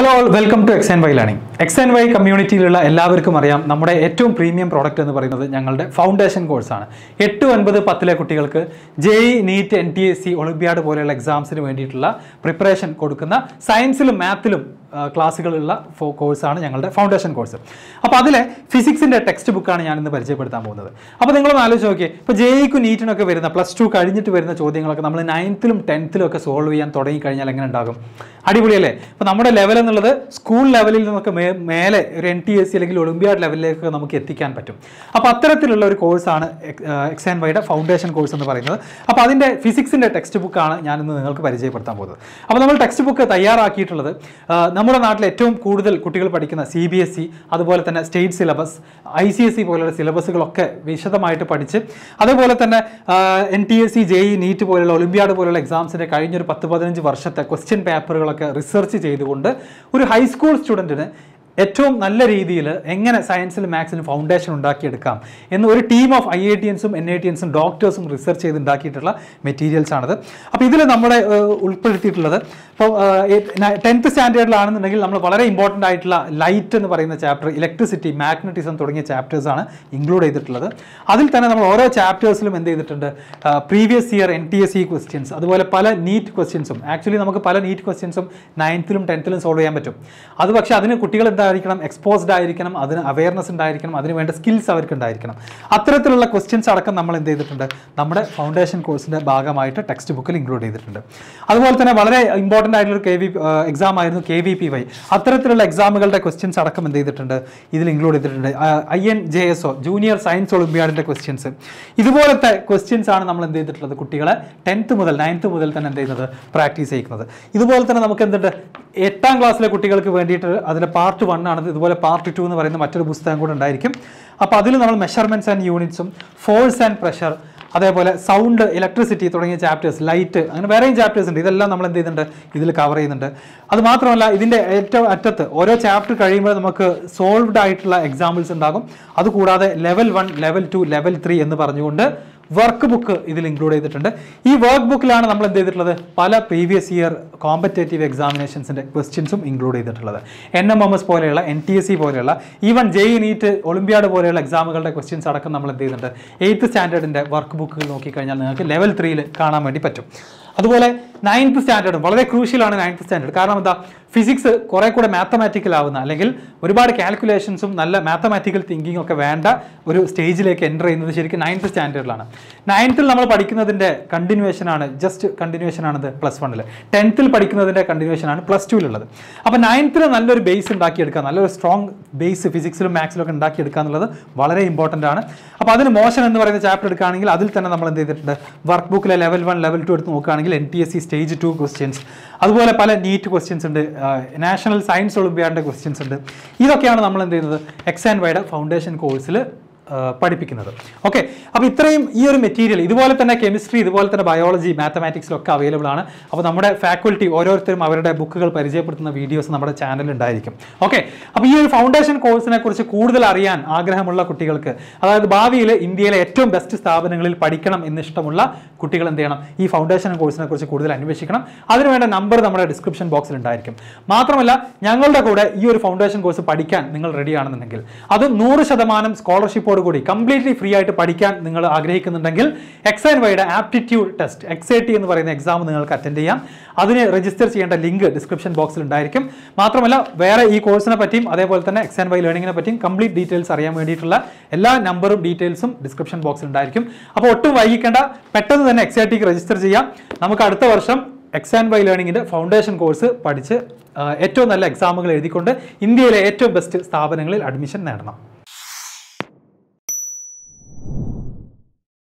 hello all welcome to X and Y learning X and Y കമ്മ്യൂണിറ്റിയിലുള്ള എല്ലാവർക്കും അറിയാം നമ്മുടെ ഏറ്റവും പ്രീമിയം പ്രോഡക്റ്റ് എന്ന് പറയുന്നത് ഞങ്ങളുടെ ഫൗണ്ടേഷൻ കോഴ്സാണ് എട്ട് ഒൻപത് പത്തിലെ കുട്ടികൾക്ക് J E NEET N T S C olympiad പോലെയുള്ള എക്സാംസിന് വേണ്ടിയിട്ടുള്ള പ്രിപ്പറേഷൻ കൊടുക്കുന്ന സയൻസിലും മാത്തിലും ക്ലാസ്സുകളുള്ള ഫോ കോഴ്സാണ് ഞങ്ങളുടെ ഫൗണ്ടേഷൻ കോഴ്സ് അപ്പോൾ അതിലെ ഫിസിക്സിൻ്റെ ടെക്സ്റ്റ് ബുക്കാണ് ഞാൻ ഇന്ന് പരിചയപ്പെടുത്താൻ പോകുന്നത് അപ്പോൾ നിങ്ങളൊന്ന് ആലോചിച്ച് നോക്കിയേ ഇപ്പോൾ ജെ ഇക്കും നീറ്റിനൊക്കെ വരുന്ന പ്ലസ് ടു കഴിഞ്ഞിട്ട് വരുന്ന ചോദ്യങ്ങളൊക്കെ നമ്മൾ നയൻത്തിലും ടെൻത്തിലും ഒക്കെ സോൾവ് ചെയ്യാൻ തുടങ്ങി കഴിഞ്ഞാൽ എങ്ങനെ ഉണ്ടാകും അടിപൊളിയല്ലേ അപ്പോൾ നമ്മുടെ ലെവൽ എന്നുള്ളത് സ്കൂൾ ലെവലിൽ നിന്നൊക്കെ മേ മേലെ ഒരു എൻ ടി എസ് സി അല്ലെങ്കിൽ ഒളിമ്പ്യാഡ് ലെവലിലേക്ക് നമുക്ക് എത്തിക്കാൻ പറ്റും അപ്പോൾ അത്തരത്തിലുള്ള ഒരു കോഴ്സാണ് എക്സ് ആൻഡ് വൈയുടെ ഫൗണ്ടേഷൻ കോഴ്സ് എന്ന് പറയുന്നത് അപ്പോൾ അതിൻ്റെ ഫിസിക്സിൻ്റെ ടെക്സ്റ്റ് ബുക്കാണ് ഞാനിന്ന് നിങ്ങൾക്ക് പരിചയപ്പെടുത്താൻ പോകുന്നത് അപ്പോൾ നമ്മൾ ടെക്സ്റ്റ് ബുക്ക് തയ്യാറാക്കിയിട്ടുള്ളത് ആ, നമ്മുടെ നാട്ടിൽ ഏറ്റവും കൂടുതൽ കുട്ടികൾ പഠിക്കുന്ന സി ബി എസ് ഇ അതുപോലെ തന്നെ state syllabus I C S E പോലുള്ള സിലബസുകളൊക്കെ വിശദമായിട്ട് പഠിച്ച് അതുപോലെ തന്നെ N T S C J E NEET പോലുള്ള ഒളിമ്പ്യാഡ് പോലുള്ള എക്സാംസിൻ്റെ കഴിഞ്ഞൊരു പത്ത് പതിനഞ്ച് വർഷത്തെ ക്വസ്റ്റ്യൻ പേപ്പറുകളൊക്കെ റിസർച്ച് ചെയ്തുകൊണ്ട് ഒരു ഹൈസ്കൂൾ സ്റ്റുഡൻറ്റിന് ഏറ്റവും നല്ല രീതിയിൽ എങ്ങനെ സയൻസിലും മാത്സിലും ഫൗണ്ടേഷൻ ഉണ്ടാക്കിയെടുക്കാം എന്ന് ഒരു team of I I T എൻസും എൻ ഐ ടി എൻസും ഡോക്ടേഴ്സും റിസർച്ച് ചെയ്ത് ഉണ്ടാക്കിയിട്ടുള്ള മെറ്റീരിയൽസ് ആണിത് അപ്പോൾ ഇതിൽ നമ്മളെ ഏഹ്, ഉൾപ്പെടുത്തിയിട്ടുള്ളത് ഇപ്പോൾ ടെൻത്ത് സ്റ്റാൻഡേർഡിലാണെന്നുണ്ടെങ്കിൽ നമ്മൾ വളരെ ഇമ്പോർട്ടൻ്റ് ആയിട്ടുള്ള ലൈറ്റ് എന്ന് പറയുന്ന ചാപ്റ്റർ ഇലക്ട്രിസിറ്റി മാഗ്നറ്റിസം തുടങ്ങിയ ചാപ്റ്റേഴ്സ് ആണ് ഇൻക്ലൂഡ് ചെയ്തിട്ടുള്ളത് അതിൽ തന്നെ നമ്മൾ ഓരോ ചാപ്റ്റേഴ്സിലും എന്ത് ചെയ്തിട്ടുണ്ട് previous year N T S C questions അതുപോലെ പല നീറ്റ് ക്വസ്റ്റ്യൻസും ആക്ച്വലി നമുക്ക് പല നീറ്റ് ക്വസ്റ്റ്യൻസും നയൻത്തിലും ടെൻത്തിലും സോൾവ് ചെയ്യാൻ പറ്റും അത് പക്ഷേ അതിന് കുട്ടികൾ എന്തായിരിക്കണം എക്സ്പോസ്ഡ് ആയിരിക്കണം അതിന് അവയർനെസ് ഉണ്ടായിരിക്കണം അതിന് വേണ്ട സ്കിൽസ് അവർക്ക് ഉണ്ടായിരിക്കണം അത്തരത്തിലുള്ള ക്വസ്റ്റ്യൻസ് അടക്കം നമ്മൾ എന്ത് ചെയ്തിട്ടുണ്ട് നമ്മുടെ ഫൗണ്ടേഷൻ കോഴ്സിൻ്റെ ഭാഗമായിട്ട് ടെക്സ്റ്റ് ബുക്കിൽ ഇൻക്ലൂഡ് ചെയ്തിട്ടുണ്ട് അതുപോലെ തന്നെ വളരെ ഇമ്പോർട്ടൻ്റ് ആയിട്ടുള്ള കെ വി എക്സാം ആയിരുന്നു കെ വി പി വൈ അത്തരത്തിലുള്ള എക്സാമുകളുടെ ക്വസ്റ്റ്യൻസ് അടക്കം എന്ത് ചെയ്തിട്ടുണ്ട് ഇതിൽ ഇൻക്ലൂഡ് ചെയ്തിട്ടുണ്ട് I N J S O junior science ഒളിമ്പ്യാഡിൻ്റെ ക്വസ്റ്റ്യൻസ് ഇതുപോലത്തെ ക്വസ്റ്റ്യൻസ് ആണ് നമ്മൾ എന്ത് ചെയ്തിട്ടുള്ളത് കുട്ടികളെ ടെൻത്ത് മുതൽ നയൻത്ത് മുതൽ തന്നെ എന്ത് ചെയ്യുന്നത് പ്രാക്ടീസ് ചെയ്യിക്കുന്നത് ഇതുപോലെ തന്നെ നമുക്ക് എന്തുണ്ട് എട്ടാം ക്ലാസ്സിലെ കുട്ടികൾക്ക് വേണ്ടിയിട്ട് അതിൻ്റെ പാർട്ട് വൺ ആണ് ഇതുപോലെ പാർട്ട് ടു എന്ന് പറയുന്ന മറ്റൊരു പുസ്തകം കൂടെ ഉണ്ടായിരിക്കും അപ്പോൾ അതിൽ നമ്മൾ മെഷർമെൻറ്റ്സ് ആൻഡ് യൂണിറ്റ്സും ഫോഴ്സ് ആൻഡ് പ്രഷർ അതേപോലെ സൗണ്ട് ഇലക്ട്രിസിറ്റി തുടങ്ങിയ ചാപ്റ്റേഴ്സ് ലൈറ്റ് അങ്ങനെ വേറെയും ചാപ്റ്റേഴ്സ് ഉണ്ട് ഇതെല്ലാം നമ്മൾ എന്ത് ചെയ്യുന്നുണ്ട് ഇതിൽ കവർ ചെയ്യുന്നുണ്ട് അത് മാത്രമല്ല ഇതിൻ്റെ ഏറ്റവും അറ്റത്ത് ഓരോ ചാപ്റ്റർ കഴിയുമ്പോൾ നമുക്ക് സോൾവ്ഡ് ആയിട്ടുള്ള എക്സാമ്പിൾസ് ഉണ്ടാകും അതുകൂടാതെ level one level two level three എന്ന് പറഞ്ഞുകൊണ്ട് വർക്ക് ബുക്ക് ഇതിൽ ഇൻക്ലൂഡ് ചെയ്തിട്ടുണ്ട് ഈ വർക്ക് ബുക്കിലാണ് നമ്മൾ എന്ത് ചെയ്തിട്ടുള്ളത് പല പ്രീവിയസ് ഇയർ കോമ്പറ്റേറ്റീവ് എക്സാമിനേഷൻസിൻ്റെ ക്വസ്റ്റ്യൻസും ഇൻക്ലൂഡ് ചെയ്തിട്ടുള്ളത് എൻ എം എം എസ് പോലെയുള്ള എൻ ടി എസ് സി പോലെയുള്ള ഈവൻ ജെ നീറ്റ് ഒളിമ്പ്യാഡ് പോലെയുള്ള എക്സാമുകളുടെ ക്വസ്റ്റ്യൻസ് അടക്കം നമ്മൾ എന്ത് ചെയ്യുന്നുണ്ട് എയ്ത്ത് സ്റ്റാൻഡേർഡിൻ്റെ വർക്ക് ബുക്കുകൾ നോക്കിക്കഴിഞ്ഞാൽ നിങ്ങൾക്ക് ലെവൽ ത്രീയിൽ കാണാൻ വേണ്ടി പറ്റും അതുപോലെ നയൻത്ത് സ്റ്റാൻഡേർഡും വളരെ ക്രൂഷ്യലാണ് നയൻത്ത് സ്റ്റാൻഡേർഡ് കാരണം എന്താ ഫിസിക്സ് കുറെ കൂടെ മാത്തമാറ്റിക്കൽ ആവുന്ന അല്ലെങ്കിൽ ഒരുപാട് കാൽക്കുലേഷൻസും നല്ല മാത്തമാറ്റിക്കൽ തിങ്കിങ് ഒക്കെ വേണ്ട ഒരു സ്റ്റേജിലേക്ക് എൻ്റർ ചെയ്യുന്നത് ശരിക്കും നയൻത്ത് സ്റ്റാൻഡേർഡിലാണ് നയൻത്തിൽ നമ്മൾ പഠിക്കുന്നതിൻ്റെ കണ്ടിന്യൂവേഷൻ ആണ് ജസ്റ്റ് കണ്ടിന്യൂവേഷൻ ആണത് പ്ലസ് വണ്ണിൽ ടെൻത്തിൽ പഠിക്കുന്നതിൻ്റെ കണ്ടിന്യൂവേഷൻ ആണ് പ്ലസ് ടുവിലുള്ളത് അപ്പോൾ നയൻത്തിൽ നല്ലൊരു ബേസ് ഉണ്ടാക്കിയെടുക്കുക നല്ലൊരു സ്ട്രോങ് ബേസ് ഫിസിക്സിലും മാത്സിലും ഒക്കെ ഉണ്ടാക്കിയെടുക്കുക എന്നുള്ളത് വളരെ ഇമ്പോർട്ടൻ്റ് ആണ് അപ്പോൾ അതിന് മോഷൻ എന്ന് പറയുന്ന ചാപ്റ്റർ എടുക്കുകയാണെങ്കിൽ അതിൽ തന്നെ നമ്മൾ എന്ത് ചെയ്തിട്ടുണ്ട് വർക്ക് ബുക്കിലെ ലെവൽ വൺ ലെവൽ ടു എടുത്ത് നോക്കുകയാണെങ്കിൽ N T S C stage two questions അതുപോലെ പല നീറ്റ് ക്വസ്റ്റ്യൻസ് ഉണ്ട് നാഷണൽ സയൻസ് ഒളിമ്പ്യാഡിൻ്റെ ക്വസ്റ്റ്യൻസ് ഉണ്ട് ഇതൊക്കെയാണ് നമ്മൾ എന്ത് ചെയ്യുന്നത് എക്സ് ആൻഡ് വൈയുടെ ഫൗണ്ടേഷൻ കോഴ്സിൽ പഠിപ്പിക്കുന്നത് ഓക്കെ അപ്പോൾ ഇത്രയും ഈ ഒരു മെറ്റീരിയൽ ഇതുപോലെ തന്നെ കെമിസ്ട്രി ഇതുപോലെ തന്നെ ബയോളജി മാത്തമാറ്റിക്സിലൊക്കെ അവൈലബിൾ ആണ് അപ്പോൾ നമ്മുടെ ഫാക്കൽറ്റി ഓരോരുത്തരും അവരുടെ ബുക്കുകൾ പരിചയപ്പെടുത്തുന്ന വീഡിയോസ് നമ്മുടെ ചാനലിൽ ഉണ്ടായിരിക്കും ഓക്കെ അപ്പോൾ ഈ ഒരു ഫൗണ്ടേഷൻ കോഴ്സിനെ കുറിച്ച് കൂടുതൽ അറിയാൻ ആഗ്രഹമുള്ള കുട്ടികൾക്ക് അതായത് ഭാവിയിൽ ഇന്ത്യയിലെ ഏറ്റവും ബെസ്റ്റ് സ്ഥാപനങ്ങളിൽ പഠിക്കണം എന്നിഷ്ടമുള്ള കുട്ടികൾ എന്ത് ചെയ്യണം ഈ ഫൗണ്ടേഷൻ കോഴ്സിനെ കുറിച്ച് കൂടുതൽ അന്വേഷിക്കണം അതിനുവേണ്ട നമ്പർ നമ്മുടെ ഡിസ്ക്രിപ്ഷൻ ബോക്സിൽ ഉണ്ടായിരിക്കും മാത്രമല്ല ഞങ്ങളുടെ കൂടെ ഈ ഒരു ഫൗണ്ടേഷൻ കോഴ്സ് പഠിക്കാൻ നിങ്ങൾ റെഡി ആണെന്നുണ്ടെങ്കിൽ അത് നൂറ് ശതമാനം സ്കോളർഷിപ്പോട് കൂടി കംപ്ലീറ്റ്ലി ഫ്രീ ആയിട്ട് പഠിക്കാൻ നിങ്ങൾ ആഗ്രഹിക്കുന്നുണ്ടെങ്കിൽ എക്സ് ആൻഡ് വൈയുടെ aptitude test X I T എന്ന് പറയുന്ന എക്സാം നിങ്ങൾക്ക് അറ്റൻഡ് ചെയ്യാം അതിന് രജിസ്റ്റർ ചെയ്യേണ്ട ലിങ്ക് ഡിസ്ക്രിപ്ഷൻ ബോക്സിൽ ഉണ്ടായിരിക്കും മാത്രമല്ല വേറെ ഈ കോഴ്സിനെ പറ്റിയും അതേപോലെ തന്നെ എക്സ് ആൻഡ് വൈ ലേണിങ്ങിനെ പറ്റിയും കംപ്ലീറ്റ് ഡീറ്റെയിൽസ് അറിയാൻ വേണ്ടിയിട്ടുള്ള എല്ലാ നമ്പറും ഡീറ്റെയിൽസും ഡിസ്ക്രിപ്ഷൻ ബോക്സിൽ ഉണ്ടായിരിക്കും അപ്പോൾ ഒട്ടും വൈകിക്കേണ്ട പെട്ടെന്ന് തന്നെ എക്സ് ഐ ടിക്ക് രജിസ്റ്റർ ചെയ്യാം നമുക്ക് അടുത്ത വർഷം എക്സ് ആൻഡ് വൈ ലേണിങ്ങിൻ്റെ ഫൗണ്ടേഷൻ കോഴ്സ് പഠിച്ച് ആ, ഏറ്റവും നല്ല എക്സാമുകൾ എഴുതിക്കൊണ്ട് ഇന്ത്യയിലെ ഏറ്റവും ബെസ്റ്റ് സ്ഥാപനങ്ങളിൽ അഡ്മിഷൻ നേടണം